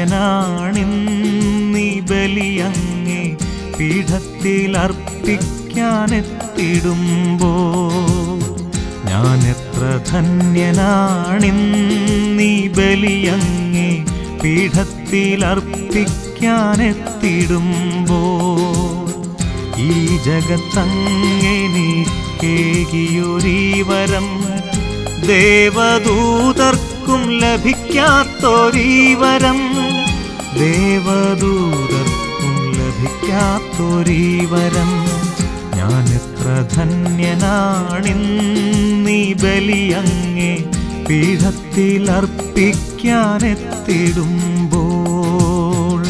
ധന്യനാണിന്നീ ബലിയങ്ങേ പീഠത്തിൽ അർപ്പിക്കാനെത്തിടുമ്പോ ഞാൻ എത്ര ധന്യനാണിന്നീ ബലിയങ്ങേ പീഠത്തിൽ അർപ്പിക്കാനെത്തിടുമ്പോ ഈ ജഗത്തങ്ങെനിക്കേകിയൊരീ വരം ദേവദൂതർക്കും ലഭിക്കാത്തൊരീ വരം ദേവദൂതർക്കും ലഭിക്കാത്തൊരീ വരം ഞാൻ എത്ര ധന്യനാണിന്നീ ബലിയങ്ങേ പീഠത്തിൽ അർപ്പിക്കാനെത്തിടുമ്പോൾ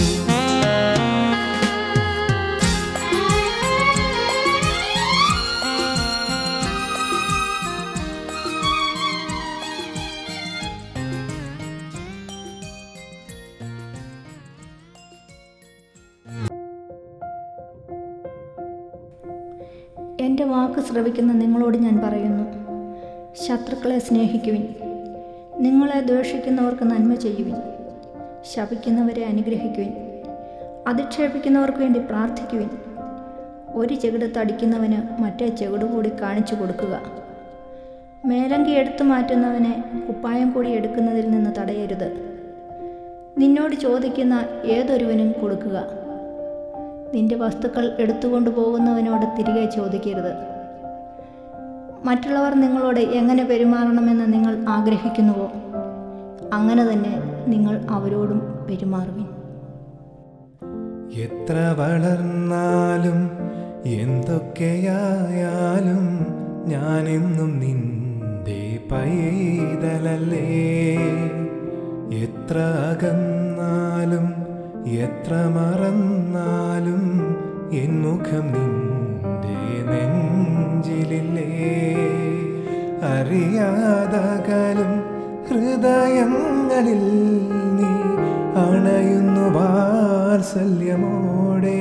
എൻ്റെ വാക്ക് ശ്രവിക്കുന്ന നിങ്ങളോട് ഞാൻ പറയുന്നു ശത്രുക്കളെ സ്നേഹിക്കുവിൻ നിങ്ങളെ ദ്വേഷിക്കുന്നവർക്ക് നന്മ ചെയ്യുവിൻ ശപിക്കുന്നവരെ അനുഗ്രഹിക്കുവിൻ അധിക്ഷേപിക്കുന്നവർക്ക് വേണ്ടി പ്രാർത്ഥിക്കുവിൻ ഒരു ചെകിടത്ത് അടിക്കുന്നവന് മറ്റേ ചെകിട് കൂടി കാണിച്ചു കൊടുക്കുക മേലങ്കി എടുത്തു മാറ്റുന്നവനെ കുപ്പായം കൂടി എടുക്കുന്നതിൽ നിന്ന് തടയരുത് നിന്നോട് ചോദിക്കുന്ന ഏതൊരുവനും കൊടുക്കുക നിന്റെ വസ്തുക്കൾ എടുത്തുകൊണ്ടു പോകുന്നവനോട് തിരികെ ചോദിക്കരുത് മറ്റുള്ളവർ നിങ്ങളോട് എങ്ങനെ പെരുമാറണമെന്ന് നിങ്ങൾ ആഗ്രഹിക്കുന്നുവോ അങ്ങനെ തന്നെ നിങ്ങൾ അവരോടും പെരുമാറുവിൻ എത്ര വളർന്നാലും എന്തൊക്കെയായാലും ഞാനെന്നും നിന്റെ പൈതലല്ലേ എത്ര അകന്നാലും എത്ര മറന്നാലും എൻ മുഖം നിന്റെ നെഞ്ചിലില്ലേ അറിയാതകലും ഹൃദയങ്ങളിൽ നീ അണയുന്നു വാത്സല്യമോടെ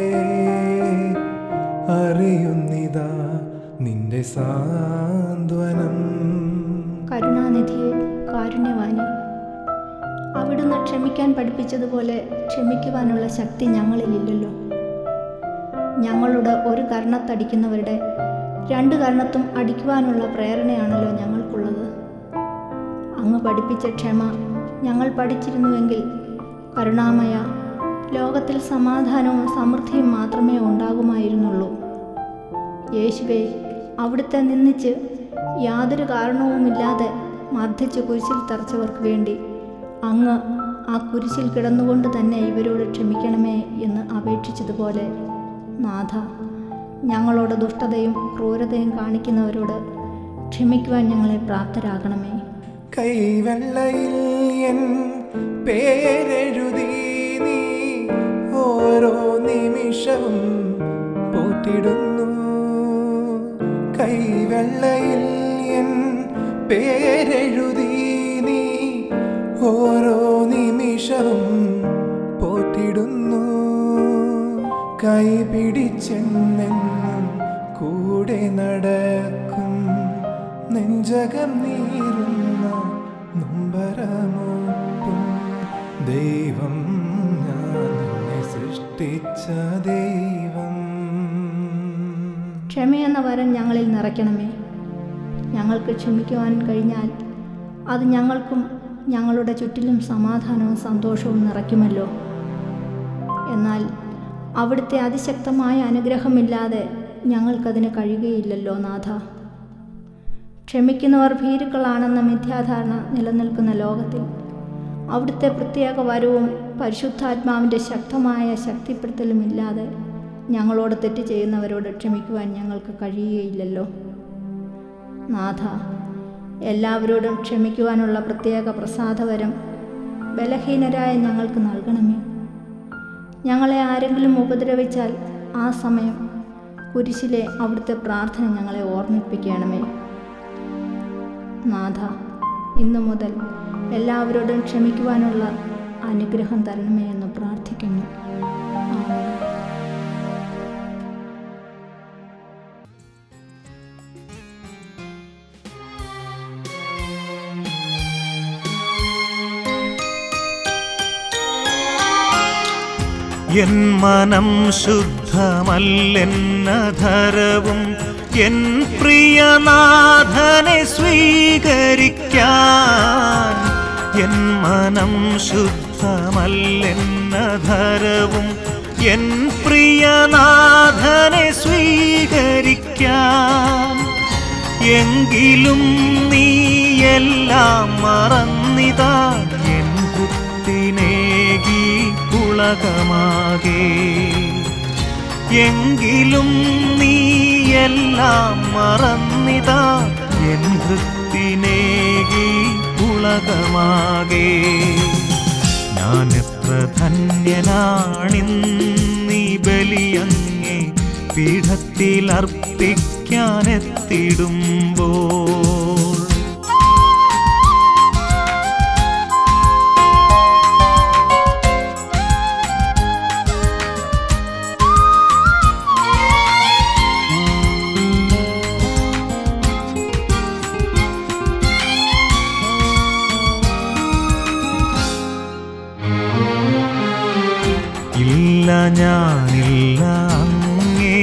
അറിയുന്നിതാ നിന്റെ സാന്ത്വനം കരുണാനിധിയെ കാരുണ്യവാനി അവിടുന്ന് ക്ഷമിക്കാൻ പഠിപ്പിച്ചതുപോലെ ക്ഷമിക്കുവാനുള്ള ശക്തി ഞങ്ങളിലില്ലല്ലോ ഞങ്ങളുടെ ഒരു കർണത്തടിക്കുന്നവരുടെ രണ്ട് കർണത്തും അടിക്കുവാനുള്ള പ്രേരണയാണല്ലോ ഞങ്ങൾക്കുള്ളത് അങ്ങ് പഠിപ്പിച്ച ക്ഷമ ഞങ്ങൾ പഠിച്ചിരുന്നുവെങ്കിൽ കരുണാമയ ലോകത്തിൽ സമാധാനവും സമൃദ്ധിയും മാത്രമേ ഉണ്ടാകുമായിരുന്നുള്ളൂ യേശുവെ അവിടുത്തെ നിന്ദിച്ച് യാതൊരു കാരണവുമില്ലാതെ മർദ്ദിച്ച് കുരിശിൽ തറച്ചവർക്ക് വേണ്ടി അങ്ങ് ആ കുരിശിൽ കിടന്നുകൊണ്ട് തന്നെ ഇവരോട് ക്ഷമിക്കണമേ എന്ന് അപേക്ഷിച്ചതുപോലെ നാഥ ഞങ്ങളോട് ദുഷ്ടതയും ക്രൂരതയും കാണിക്കുന്നവരോട് ക്ഷമിക്കുവാൻ ഞങ്ങളെ പ്രാപ്തരാകണമേ കൈവെള്ളയിൽ എൻ പേരെഴുതി നീ ഓരോ നിമിഷവും പോറ്റിടുന്നു കൈവെള്ളയിൽ എൻ പേരെഴുതി നീ ഓരോ നിമിഷവും പോറ്റിടുന്നു കൈ പിടിച്ചെന്നെന്നും കൂടെ നടക്കും നെഞ്ചകം നീറുന്ന നൊമ്പരമോപ്പും ദൈവം ഞാൻ നിന്നെ സൃഷ്ടിച്ച ദൈവം ക്ഷമയെന്ന വരം ഞങ്ങളിൽ നിറയ്ക്കണമേ ഞങ്ങൾക്ക് ക്ഷമിക്കുവാൻ കഴിഞ്ഞാൽ അത് ഞങ്ങൾക്കും ഞങ്ങളുടെ ചുറ്റിലും സമാധാനവും സന്തോഷവും നിറയ്ക്കുമല്ലോ എന്നാൽ അവിടുത്തെ അതിശക്തമായ അനുഗ്രഹമില്ലാതെ ഞങ്ങൾക്കതിന് കഴിയുകയില്ലല്ലോ നാഥ ക്ഷമിക്കുന്നവർ ഭീരുക്കളാണെന്ന മിഥ്യാധാരണ നിലനിൽക്കുന്ന ലോകത്തിൽ അവിടുത്തെ പ്രത്യേക വരവും പരിശുദ്ധാത്മാവിൻ്റെ ശക്തമായ ശക്തിപ്പെടുത്തലുമില്ലാതെ ഞങ്ങളോട് തെറ്റ് ചെയ്യുന്നവരോട് ക്ഷമിക്കുവാൻ ഞങ്ങൾക്ക് കഴിയുകയില്ലല്ലോ നാഥ എല്ലാവരോടും ക്ഷമിക്കുവാനുള്ള പ്രത്യേക പ്രസാദവരം ബലഹീനരായ ഞങ്ങൾക്ക് നൽകണമേ ഞങ്ങളെ ആരെങ്കിലും ഉപദ്രവിച്ചാൽ ആ സമയം കുരിശിലെ അവിടുത്തെ പ്രാർത്ഥന ഞങ്ങളെ ഓർമ്മിപ്പിക്കണമേ നാഥ ഇന്നു മുതൽ എല്ലാവരോടും ക്ഷമിക്കുവാനുള്ള അനുഗ്രഹം തരണമേ എന്ന് പ്രാർത്ഥിക്കുന്നു ആമേൻ. യേശുവേ എൻ മനം ശുദ്ധമല്ലെന്നധരവും എൻ പ്രിയനാഥനെ സ്വീകരിക്കാൻ എൻ മനം ശുദ്ധമല്ലെന്നധരവും എൻ പ്രിയനാഥനെ സ്വീകരിക്കാൻ എങ്കിലും നീ എല്ലാം മറന്നിതാ എൻ കുത്തിനേകി പുളകമാകെ എങ്കിലും നീ എല്ലാം മറന്നിതാ എൻ വൃത്തിനേകി പുളകമാകെ ഞാൻ എത്ര ധന്യനാണിന്നീ ബലിയങ്ങേ പീഠത്തിൽ അർപ്പിക്കാനെത്തിടുമ്പോൾ ഇല്ല ഞാനില്ല അങ്ങേ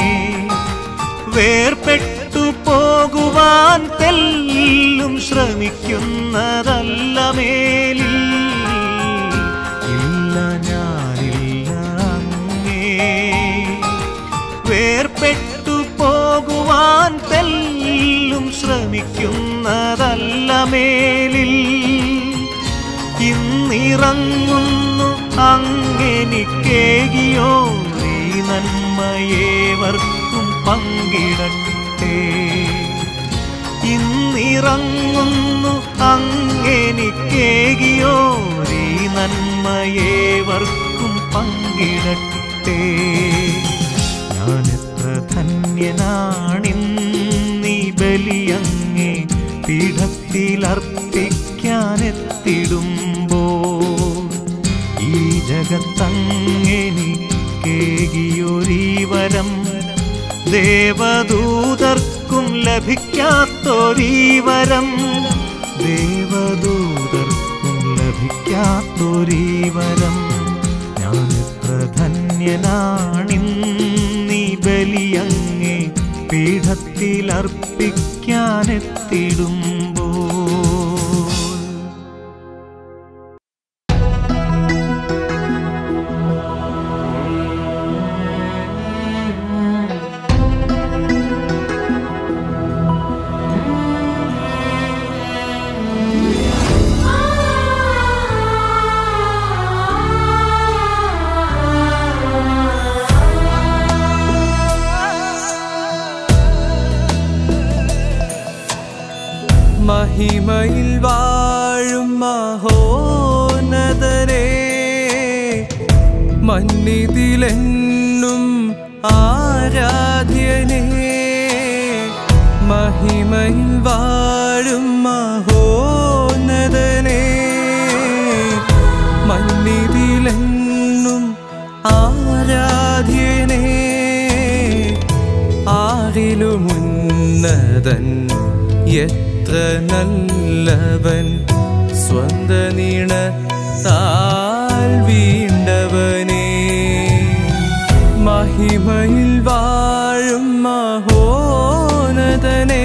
വേർപെട്ടു പോകുവാൻ തെല്ലും ശ്രമിക്കുന്നതല്ല മേലിൽ ഇല്ല ഞാനില്ല അങ്ങേ വേർപെട്ടു പോകുവാൻ തെല്ലും ശ്രമിക്കുന്നതല്ല മേലിൽ ഇന്നിറങ്ങുന്നു അങ്ങെനിക്കേകിയോ നീ നന്മയേവർക്കും പങ്കിടട്ടെ ഇന്നിറങ്ങുന്നു അങ്ങെനിക്കേകിയോ നീ നന്മയേവർക്കും പങ്കിടട്ടെ ഞാൻ എത്ര ധന്യനാണിന്നീ ബലിയങ്ങേ പീഠത്തിൽ അർപ്പിക്കാനെത്തിടുമ്പോൾ ഈ ജഗത്തങ്ങെനിക്കേകിയൊരീ വരം ദേവദൂതർക്കും ലഭിക്കാത്തൊരീ വരം ദേവദൂതർക്കും ലഭിക്കാത്തൊരീ വരം ഞാൻ എത്ര ധന്യനാണിന്നീ ബലിയങ്ങേ പീഠത്തിൽ അർപ്പിക്കാനെത്തിടുമ്പോൾ മഹിമയിൽ വാഴും മഹോന്നതരേ മന്നിതിലെന്നും ആരാധ്യനേ മഹിമയിൽ വാഴും മഹോന്നതനേ മന്നിതിലെന്നും ആരാധ്യനേ ആരിലുമുന്നതൻ എത്ര നല്ലവൻ സ്വന്ത നീണത്താൽ വീണ്ടവനേ മഹിമയിൽ വാഴും മഹോനതനേ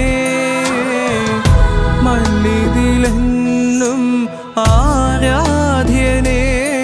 മന്നിതിലെന്നും ആരാധ്യനേ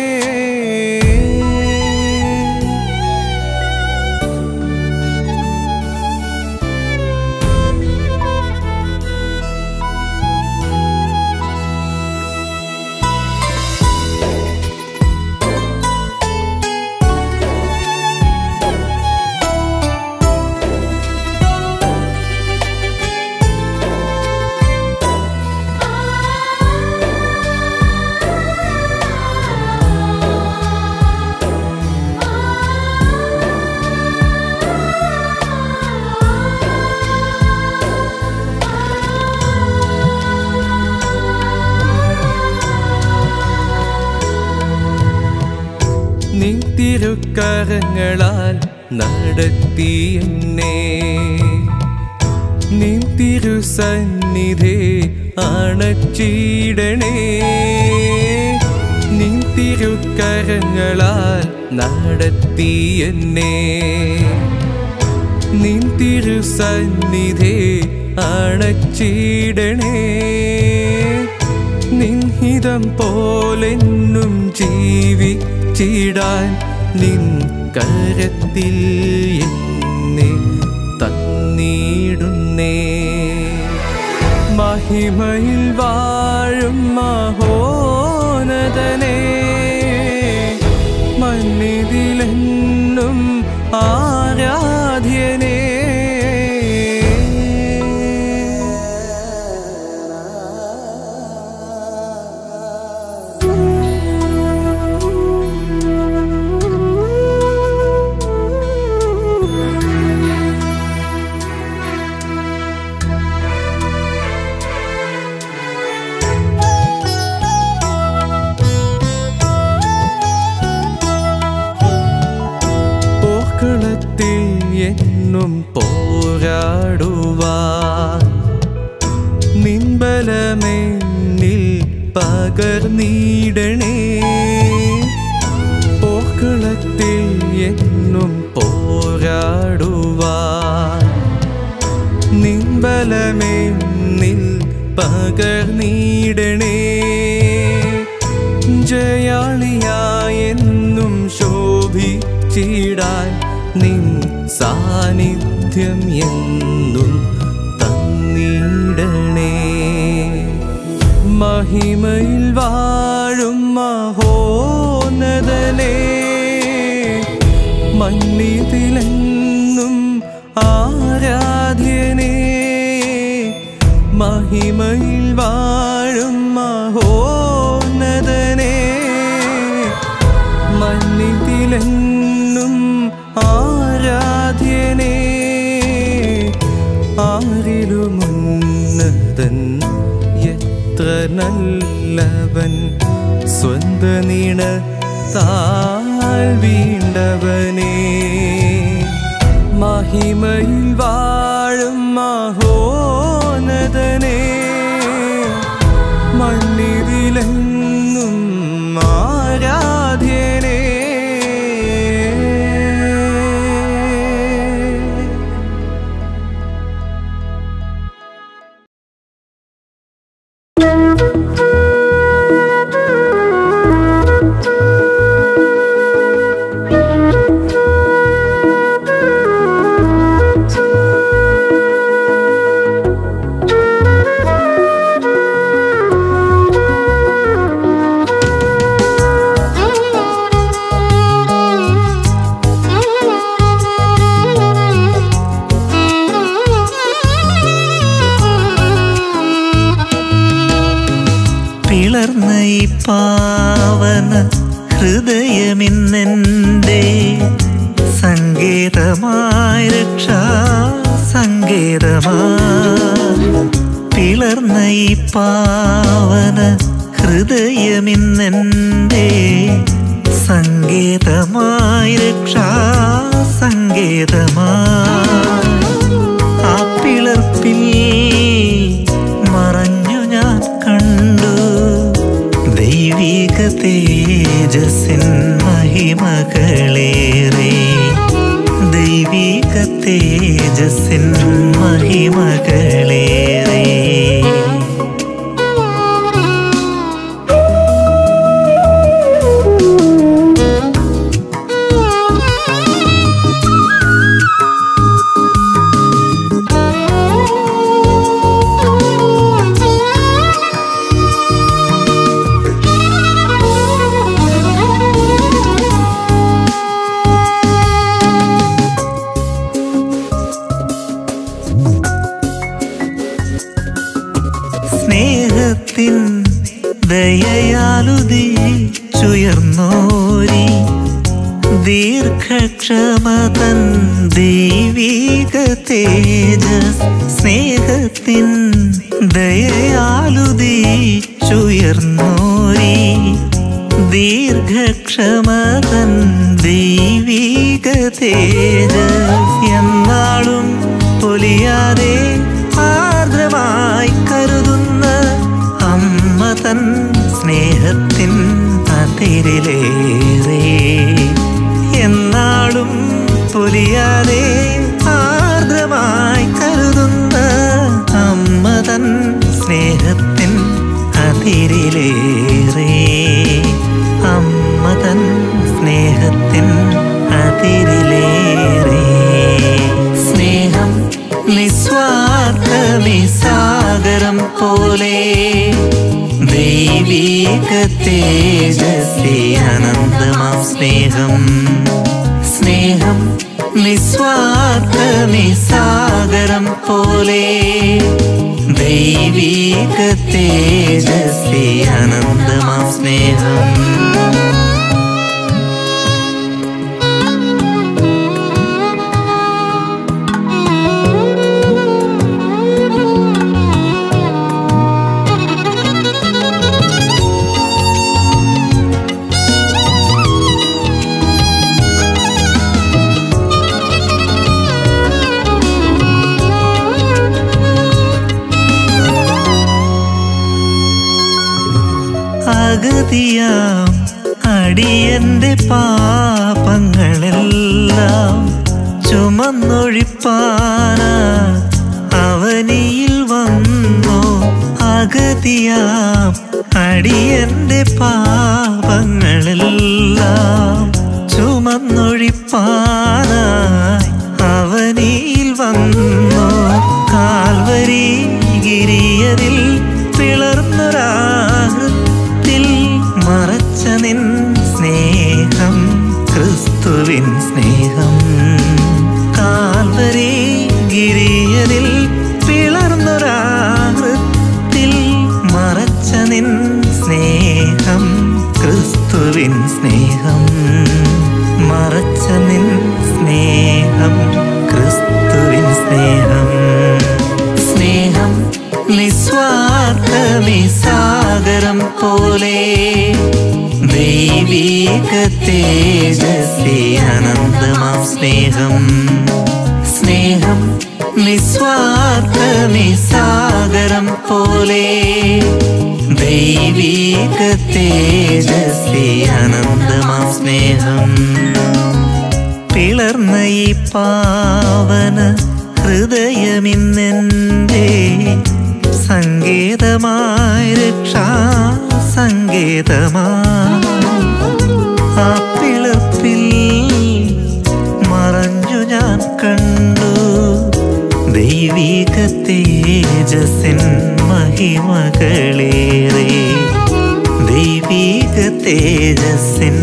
നിൻ തിരുക്കരങ്ങളാൽ നടത്തി എന്നെ നിൻ തിരുസന്നിധി അണച്ചിടണേ നിൻ തിരുക്കരങ്ങളാൽ നടത്തി എന്നെ നിൻ തിരുസന്നിധി അണച്ചിടണേ നിൻഹിതം പോലെന്നും ജീവിച്ചിടാൻ നിൻ കരത്തിൽ എന്നെ തന്നിടുന്നേ മഹിമയിൽ വാഴും മഹോനതനേ മന്നിതിലെന്നും ആരാധ്യനേ പോർക്കളത്തിൽ എന്നും പോരാടുവാൻ നിൻബലമെന്നിൽ പകർന്നിടണേ പോർക്കളത്തിൽ എന്നും പോരാടുവാൻ നിൻബലമെന്നിൽ പകർന്നിടണേ ജയാളിയായെന്നും ശോഭിച്ചിടാൻ നിൻ സാന്നിധ്യം എന്നും തന്നിടണേ മഹിമയിൽ വാഴും മഹോന്നതനേ മന്നിതിലെന്നും ആരാധ്യനേ മഹിമയിൽ വാഴും മഹോന്നതനേ മന്നിതിലെന്നും ആരാധ്യനേ ആരിലുമുന്നതൻ എത്ര നല്ലവൻ സ്വന്ത നീണ താൽ വീണ്ടവനേ മഹിമയിൽ വാഴും മഹോനതനേ മണ്ണിതിലെന്നും ആരാധ്യനേ പിളർന്ന ഈ പാവന ഹൃദയമിന്നെൻ്റെ സങ്കേതമായ രക്ഷാ സങ്കേതമായി പിളർന്ന ഈ പാവന ഹൃദയമിന്നെൻ്റെ സങ്കേതമായ രക്ഷാ സങ്കേതമായി ആ പിളർപ്പിൽ മറഞ്ഞു ഞാൻ കണ്ടു ദൈവിക തേജസ്സിൻ മഹിമകളേറെ ദൈവിക തേജസ്സിൻ മഹിമകളേറെ സ്നേഹത്തിൻ ദയയാലുദീച്ചുയർന്നോരി ദീർഘക്ഷമതൻ ദൈവീക തേജസ് സ്നേഹത്തിൻ ദയയാലുദീച്ചുയർന്നോരി ദീർഘക്ഷമതൻ ദൈവീക തേജസ് എന്നാളും പൊലിയാതെ ആർദ്രമായി കരുതുന്ന അമ്മ തൻ സ്നേഹത്തിൻ അതേ അതിരിലേറെ എന്നാളും പൊലിയാതെ ആർദ്രമായി കരുതുന്ന അമ്മ തൻ സ്നേഹത്തിൻ അതിരിലേറെ അമ്മ തൻ സ്നേഹത്തിൻ അതിരിലേറെ സ്നേഹം നിസ്വാർത്ഥമി സാഗരം പോലെ ദൈവീക തേജസ്സി അനന്തമാം സ്നേഹം സ്നേഹം നിസ്വാർത്ഥമി സാഗരം പോലെ ദൈവീക തേജസ്സി അനന്തമാം സ്നേഹം അഗതിയാം അടിയന്റെ പാപങ്ങളെല്ലാം ചുമന്നൊഴിപ്പാന അവനിയിൽ വന്നു അഗതിയാം അടിയന്റെ പാപങ്ങളെല്ലാം ചുമന്നൊഴിപ്പാനായി അവനിയിൽ വന്നു കാൽവരി ഗിരിയതിൽ പിളർന്നൊരാഹൃത്തിൽ മറച്ച നിൻ സ്നേഹം ക്രിസ്തുവിൻ സ്നേഹം കാൽവരി ഗിരിയതിൽ പിളർന്നൊരാഹൃത്തിൽ മറച്ച നിൻ സ്നേഹം ക്രിസ്തുവിൻ സ്നേഹം മറച്ച നിൻ സ്നേഹം ക്രിസ്തുവിൻ സ്നേഹം സ്നേഹം നിസ്വാർത്ഥമി സാഗരം പോലെ ദൈവീക തേജസ്സി അനന്തമാം സ്നേഹം സ്നേഹം നിസ്വാർത്ഥമി സാഗരം പോലെ ദൈവീക തേജസ്സി അനന്തമാം സ്നേഹം പിളർന്ന ഈ പാവന ഹൃദയമിന്നെൻ്റെ സങ്കേതമായി രക്ഷാ സങ്കേതമായി ആ പിളർപ്പിൽ മറഞ്ഞു ഞാൻ കണ്ടു ദൈവിക തേജസ്സിൻ മഹിമകളേറെ ദൈവിക തേജസ്സിൻ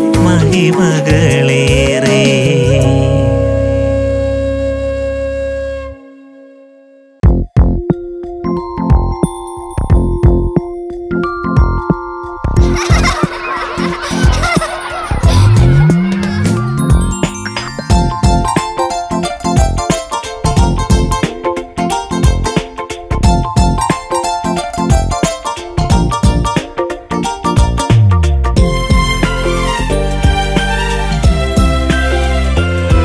മഹിമകളേറെ യേശുവേ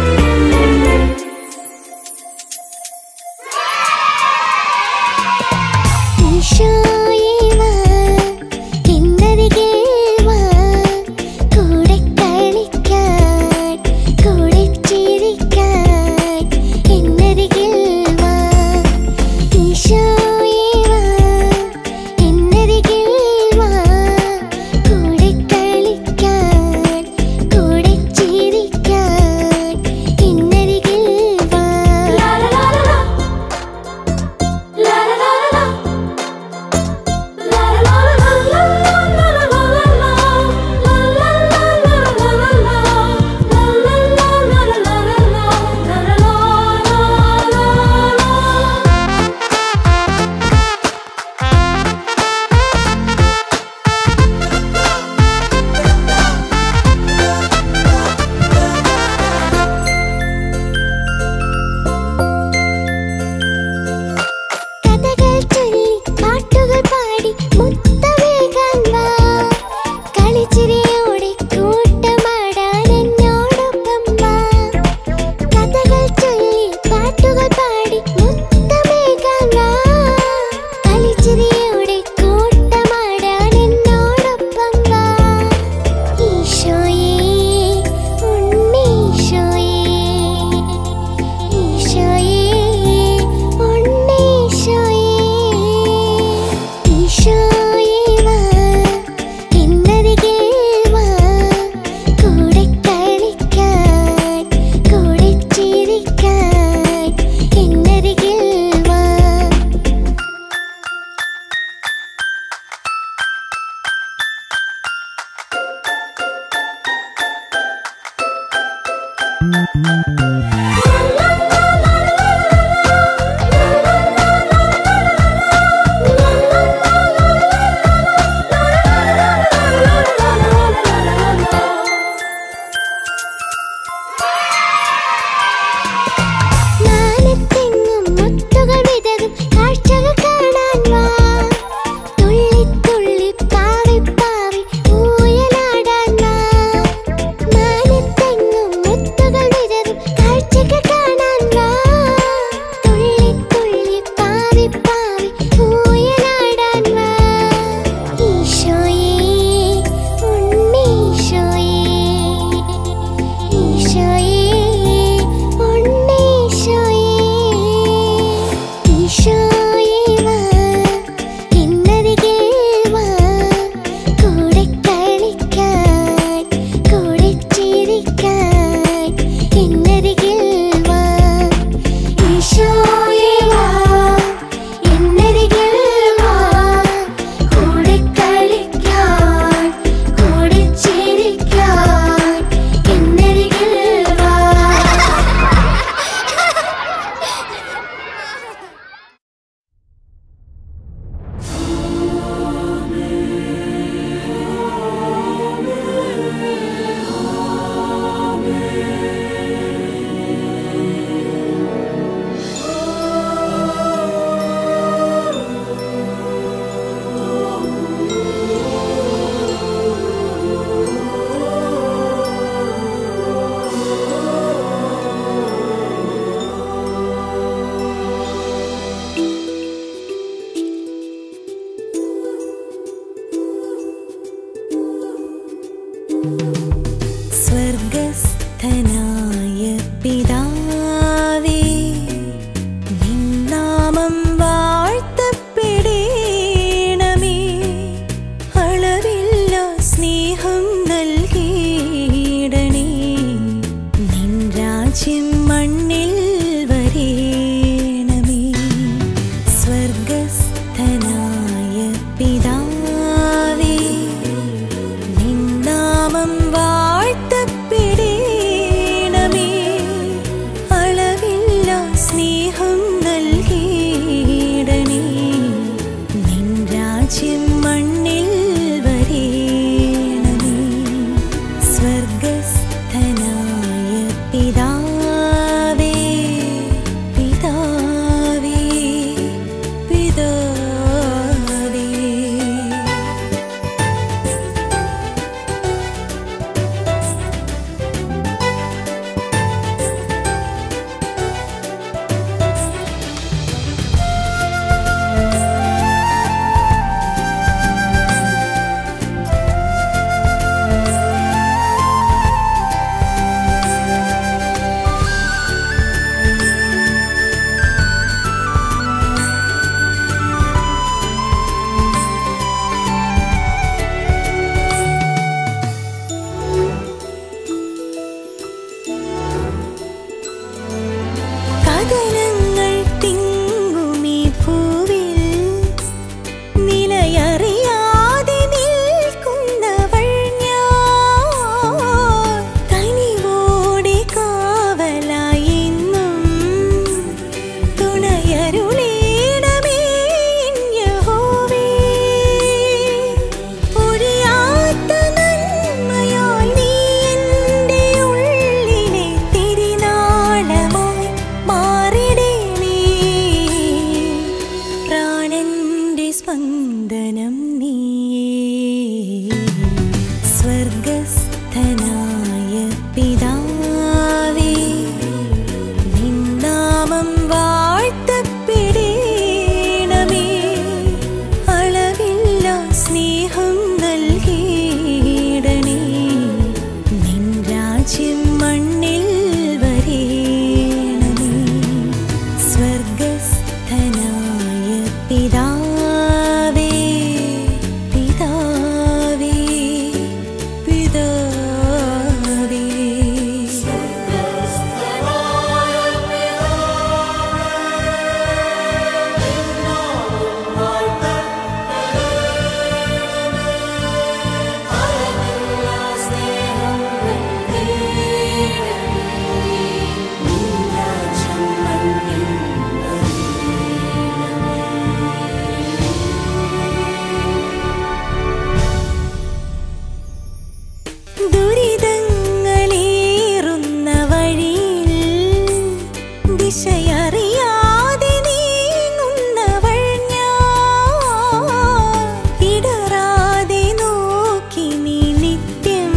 ദിശയറിയാതെ നീങ്ങുന്നവൾ ഞാൻ ഇടറാതെ നോക്കി നീ നിത്യം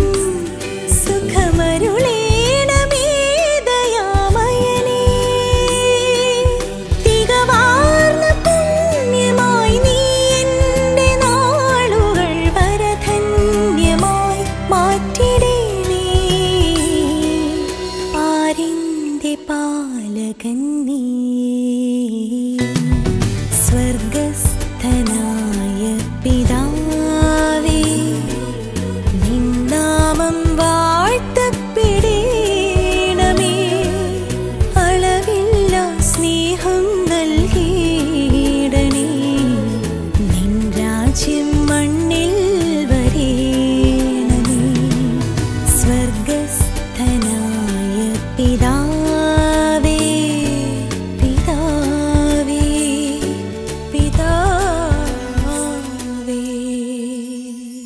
സുഖമരുളേണമേ ദയാമയനേ തികവാർന്ന പുണ്യമായി നീ എൻ്റെ നാളുകൾ വരധന്യമായി മാറ്റിടേണേ ആരിൻ്റെ പാലകൻ നീ സ്വർഗസ്ഥനായ പിതാവേ നിന്നാമം വാഴ്ത്തപ്പെടേണമേ അളവില്ല സ്നേഹം നൽകിയിടണേ നിൻ രാജ്യം മണ്ണിൽ വരേണമേ സ്വർഗസ്ഥനായ പിതാവേ പിതാവേ പിതാവേ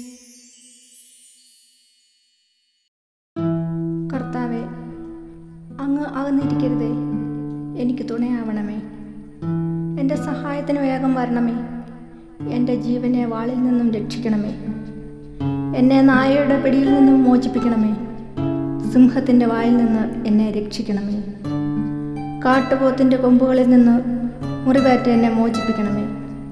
കർത്താവെ അങ്ങ് അകന്നിരിക്കരുതേ എനിക്ക് തുണയാവണമേ എൻ്റെ സഹായത്തിന് വേഗം വരണമേ എൻ്റെ ജീവനെ വാളിൽ നിന്നും രക്ഷിക്കണമേ എന്നെ നായയുടെ പിടിയിൽ നിന്നും മോചിപ്പിക്കണമേ സിംഹത്തിൻ്റെ വായിൽ നിന്ന് എന്നെ രക്ഷിക്കണമേ കാട്ടുപോത്തിൻ്റെ കൊമ്പുകളിൽ നിന്ന് മുറിവേറ്റ എന്നെ മോചിപ്പിക്കണമേ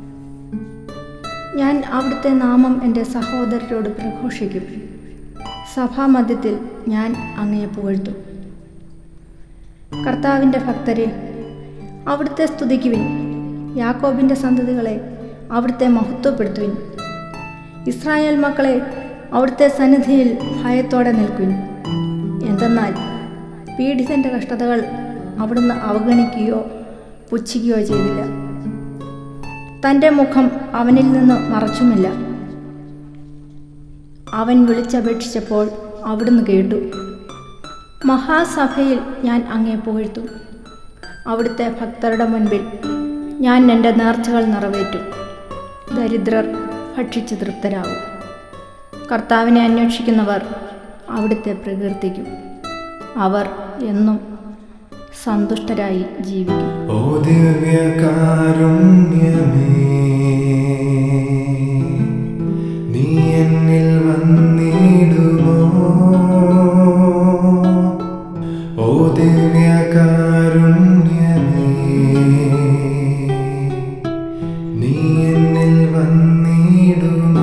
ഞാൻ അവിടുത്തെ നാമം എൻ്റെ സഹോദരരോട് പ്രഘോഷിക്കും സഭാമധ്യത്തിൽ ഞാൻ അങ്ങയെ പുകഴ്ത്തും കർത്താവിൻ്റെ ഭക്തരെ അവിടുത്തെ സ്തുതിക്കുവിൻ യാക്കോബിൻ്റെ സന്തതികളെ അവിടുത്തെ മഹത്വപ്പെടുത്തുവിൻ ഇസ്രായേൽ മക്കളെ അവിടുത്തെ സന്നിധിയിൽ ഭയത്തോടെ നിൽക്കുവിൻ എന്തെന്നാൽ പീഡിതൻ്റെ കഷ്ടതകൾ അവിടുന്ന് അവഗണിക്കുകയോ പുച്ഛിക്കുകയോ ചെയ്തില്ല തൻ്റെ മുഖം അവനിൽ നിന്ന് മറച്ചുമില്ല അവൻ വിളിച്ചപേക്ഷിച്ചപ്പോൾ അവിടുന്ന് കേട്ടു മഹാസഭയിൽ ഞാൻ അങ്ങേ പുകഴ്ത്തും അവിടുത്തെ ഭക്തരുടെ മുൻപിൽ ഞാൻ എൻ്റെ നേർച്ചകൾ നിറവേറ്റും ദരിദ്രർ ഭക്ഷിച്ച് തൃപ്തരാകും കർത്താവിനെ അന്വേഷിക്കുന്നവർ അവിടുത്തെ പ്രകീർത്തിക്കും അവർ എന്നും സന്തുഷ്ടരായി ജീവിക്കും ഓ ദിവ്യകാരുണ്യമേ നീ എന്നിൽ വന്നിടുമോ ഓ ദിവ്യകാരുണ്യമേ നീ എന്നിൽ വന്നിടുമോ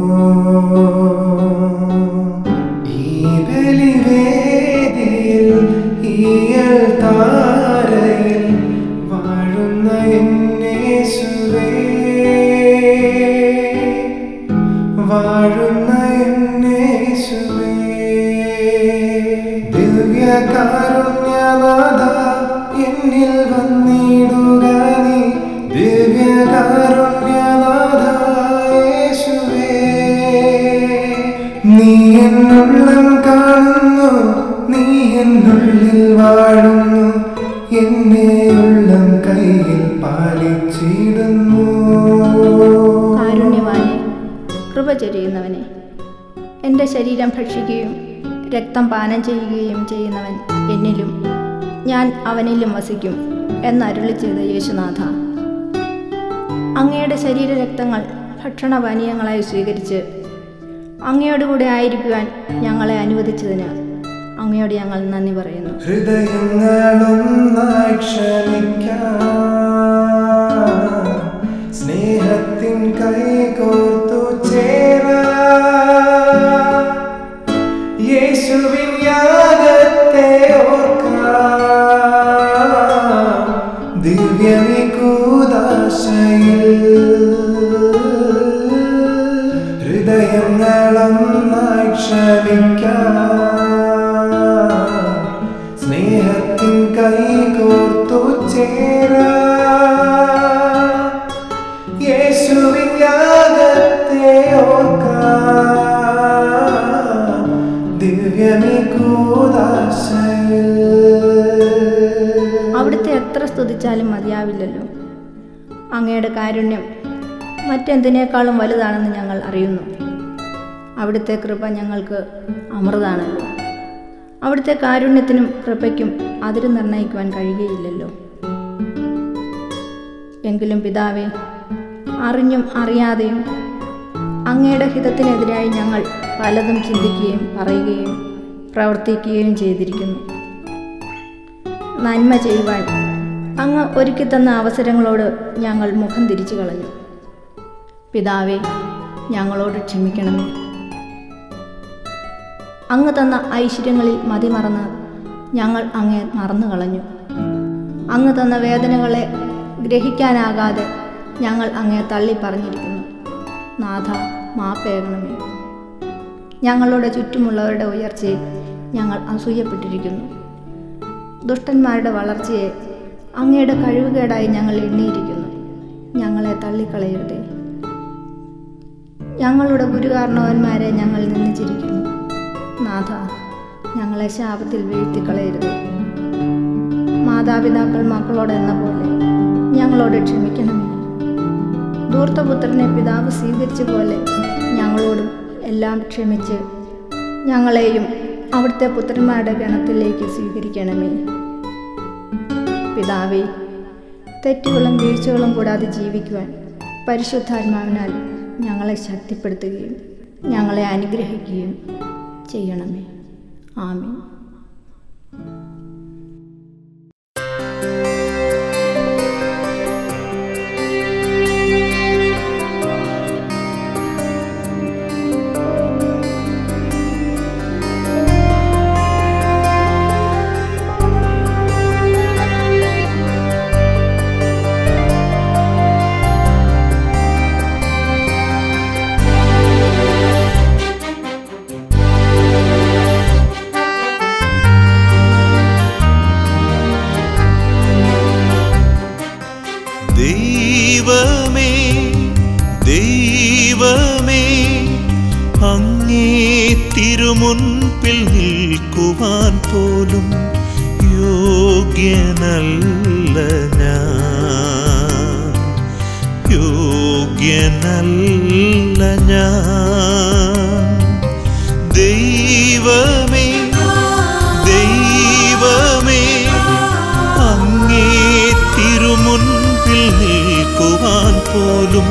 ഈ ബലിവേദിയിൽ ഈയൽ താരയിൽ വാഴുന്ന എന്നേശുവേ വാഴുന്ന എന്നേശുവേ ദിവ്യകാരുണ്യനാഥ എന്നിൽ വന്നിടുക നീ ദിവ്യകാരുണ്യനാഥ യേശുവേ നീ എന്നുള്ളം കാണുന്നു നീ എന്നുള്ളിൽ വാഴുന്നു എന്നെ ഉള്ളം കയ്യിൽ പാലിച്ചിടുന്നു കാരുണ്യവാനെ കൃപ ചൊരിയുന്നവനെ എൻ്റെ ശരീരം ഭക്ഷിക്കുകയും രക്തം പാനം ചെയ്യുകയും ചെയ്യുന്നവൻ എന്നിലും ഞാൻ അവനിലും വസിക്കും എന്നരുളി ചെയ്ത യേശുനാഥ അങ്ങയുടെ ശരീരരക്തങ്ങൾ ഭക്ഷണപാനീയങ്ങളായി സ്വീകരിച്ച് അങ്ങയോടുകൂടെ ആയിരിക്കുവാൻ ഞങ്ങളെ അനുവദിച്ചതിന് അങ്ങയോട് ഞങ്ങൾ നന്ദി പറയുന്നു ഹൃദയങ്ങളൊന്നായി ക്ഷമിക്കാം സ്നേഹത്തിൻ കൈകോർത്തു ചേരാ യേശുവിൻ യാഗത്തെ ഓർക്കാം ദിവ്യമി കൂതാശയിൽ ഹൃദയങ്ങളൊന്നായി ക്ഷമിക്കാം സ്നേഹത്തിൻ കൈകോർത്തു ചേരാ യേശുവിൻ യാഗത്തെ ഓർക്കാം ദിവ്യമി കൂതാശയിൽ അവിടുത്തെ എത്ര സ്തുതിച്ചാലും മതിയാവില്ലല്ലോ അങ്ങയുടെ കാരുണ്യം മറ്റെന്തിനേക്കാളും വലുതാണെന്ന് ഞങ്ങൾ അറിയുന്നു അവിടുത്തെ കൃപ ഞങ്ങൾക്ക് അമൃതാണല്ലോ അവിടുത്തെ കാരുണ്യത്തിനും കൃപയ്ക്കും അതിര് നിർണ്ണയിക്കുവാൻ കഴിയുകയില്ലല്ലോ എങ്കിലും പിതാവേ അറിഞ്ഞും അറിയാതെയും അങ്ങയുടെ ഹിതത്തിനെതിരായി ഞങ്ങൾ പലതും ചിന്തിക്കുകയും പറയുകയും പ്രവർത്തിക്കുകയും ചെയ്തിരിക്കുന്നു നന്മ ചെയ്യുവാൻ അങ്ങ് ഒരുക്കി തന്ന അവസരങ്ങളോട് ഞങ്ങൾ മുഖം തിരിച്ചു കളഞ്ഞു പിതാവേ ഞങ്ങളോട് ക്ഷമിക്കണമേ അങ്ങ് തന്ന ഐശ്വര്യങ്ങളിൽ മതിമറന്ന് ഞങ്ങൾ അങ്ങേ മറന്നു കളഞ്ഞു അങ്ങ് തന്ന വേദനകളെ ഗ്രഹിക്കാനാകാതെ ഞങ്ങൾ അങ്ങേ തള്ളി പറഞ്ഞിരിക്കുന്നു നാഥ മാപ്പേകണമേ ഞങ്ങളുടെ ചുറ്റുമുള്ളവരുടെ ഉയർച്ചയിൽ ഞങ്ങൾ അസൂയപ്പെട്ടിരിക്കുന്നു ദുഷ്ടന്മാരുടെ വളർച്ചയെ അങ്ങയുടെ കഴിവുകേടായി ഞങ്ങൾ എണ്ണിയിരിക്കുന്നു ഞങ്ങളെ തള്ളിക്കളയരുതേ ഞങ്ങളുടെ ഗുരുകാരണവന്മാരെ ഞങ്ങൾ നിന്ദിച്ചിരിക്കുന്നു നാഥ ഞങ്ങളെ ശാപത്തിൽ വീഴ്ത്തിക്കളയരുത് മാതാപിതാക്കൾ മക്കളോട് എന്ന പോലെ ഞങ്ങളോട് ക്ഷമിക്കണമേ ധൂർത്തപുത്രനെ പിതാവ് സ്വീകരിച്ച പോലെ ഞങ്ങളോടും എല്ലാം ക്ഷമിച്ച് ഞങ്ങളെയും അവിടുത്തെ പുത്രന്മാരുടെ ഗണത്തിലേക്ക് സ്വീകരിക്കണമേ പിതാവേ തെറ്റുകളും വീഴ്ചകളും കൂടാതെ ജീവിക്കുവാൻ പരിശുദ്ധാത്മാവിനാൽ ഞങ്ങളെ ശക്തിപ്പെടുത്തുകയും ഞങ്ങളെ അനുഗ്രഹിക്കുകയും ചെയ്യണമേ ആമീൻ ദൈവമേ ദൈവമേ അങ്ങേ തിരുമുൻപിൽ നിൽക്കുവാൻ പോലും യോഗ്യനല്ല ഞാൻ യോഗ്യനല്ല ഞാൻ ദൈവമേ ദൈവമേ അങ്ങേ തിരുമുൻപിൽ നിൽക്കുവാൻ പോലും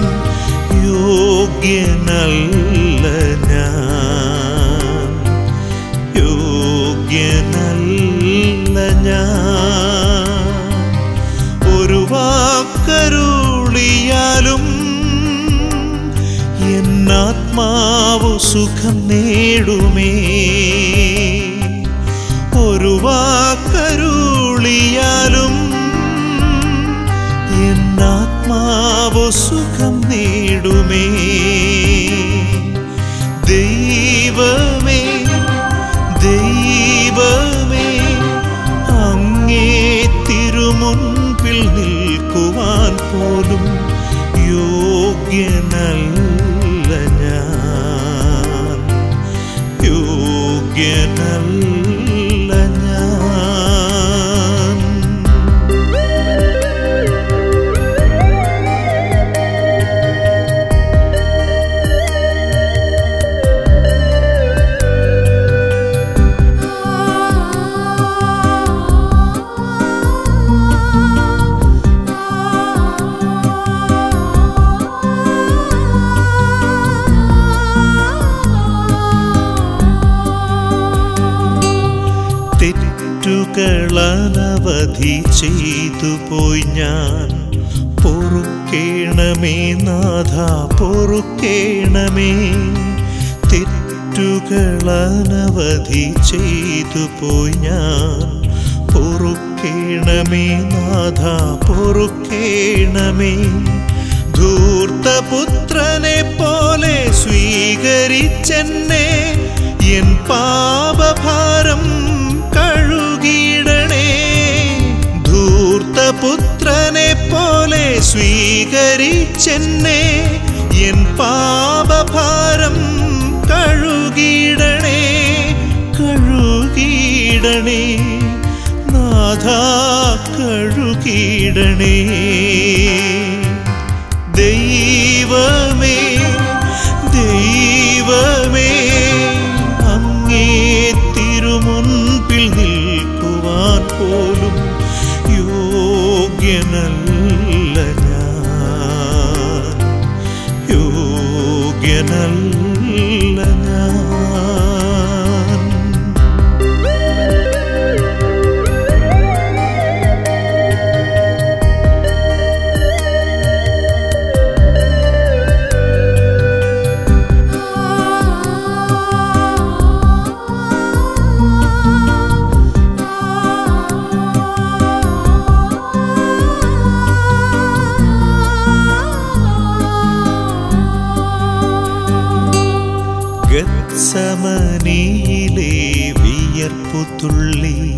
യോഗ്യനല്ല ഞാൻ യോഗ്യനല്ല ഞാൻ ഒരു വാക്കരുളിയാലും എന്നാത്മാവു സുഖം നേടുമേ ഒരു വാക്കരുളിയാലും എന്നാത്മാവു സുഖം നേടുമേ ദൈവമേ ദൈവമേ അങ്ങേ തിരുമുൻപിൽ നിൽക്കുവാൻ പോലും യോഗ്യനല്ല ഞാൻ യോഗ്യനല്ല ഞാൻ തെറ്റുകളനവധി ചെയ്തു പോയി ഞാൻ പൊറുക്കേണമേ നാഥ പൊറുക്കേണമേ തെറ്റുകളനവധി ചെയ്തു പോയി ഞാൻ പൊറുക്കേണമേ നാഥ പൊറുക്കേണമേ ധൂർത്തപുത്രനെ പോലെ സ്വീകരിച്ചെന്നെ എൻ പാപഭാരം കഴുകിയിടണേ ധൂർത്തപുത്രനെ പോലെ സ്വീകരിച്ചെന്നെ എൻ പാപഭാരം കഴുകിയിടണേ കഴുകിയിടണേ നാഥ കഴുകിയിടണേ ദൈവമേ ദൈവമേ അങ്ങേ തിരുമുൻപിൽ ഗത്സമനിയിലെ വിയർപ്പുതുള്ളി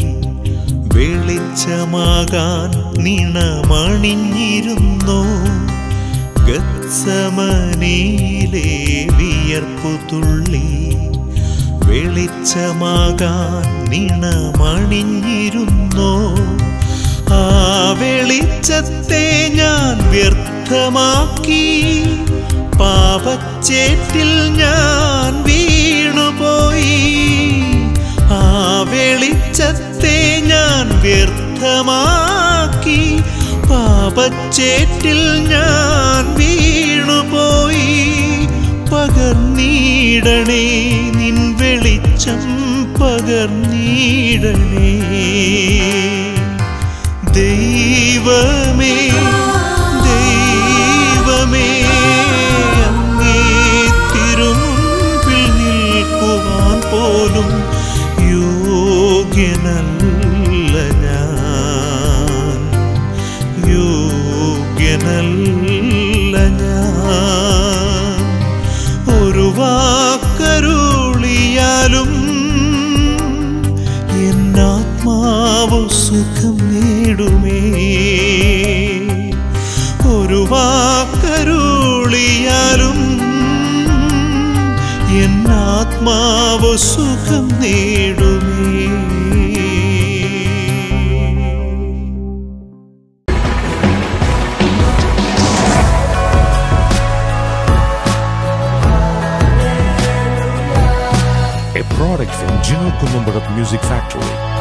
വെളിച്ചമാകാൻ നിണമണിഞ്ഞിരുന്നു ഗത്സമനിയിലെ വിയർപ്പുതുള്ളി വെളിച്ചമാകാൻ നിണമണിഞ്ഞിരുന്നു ആ വെളിച്ചത്തെ ഞാൻ വ്യർത്ഥമാക്കി പാപച്ചേറ്റിൽ ഞാൻ വീണുപോയി ആ വെളിച്ചത്തെ ഞാൻ വ്യർത്ഥമാക്കി പാപച്ചേറ്റിൽ ഞാൻ വീണുപോയി പകർന്നീടണേ നിൻ വെളിച്ചം പകർന്നീടണേ ദൈവമേ ദൈവമേ അങ്ങേ തിരുമുൻപിൽ നിൽക്കുവാൻ പോലും യോഗ്യനല്ല ഞാൻ യോഗ്യനല്ല ഞാൻ ഒരു വാക്കരുളിയാലും എന്നാത്മാവ് സുഖം നേടുമേ ഒരു വാക്കരുളിയാലും എന്നാത്മാവ് സുഖം നേടുമേ a product from Gino Columbarat Music Factory.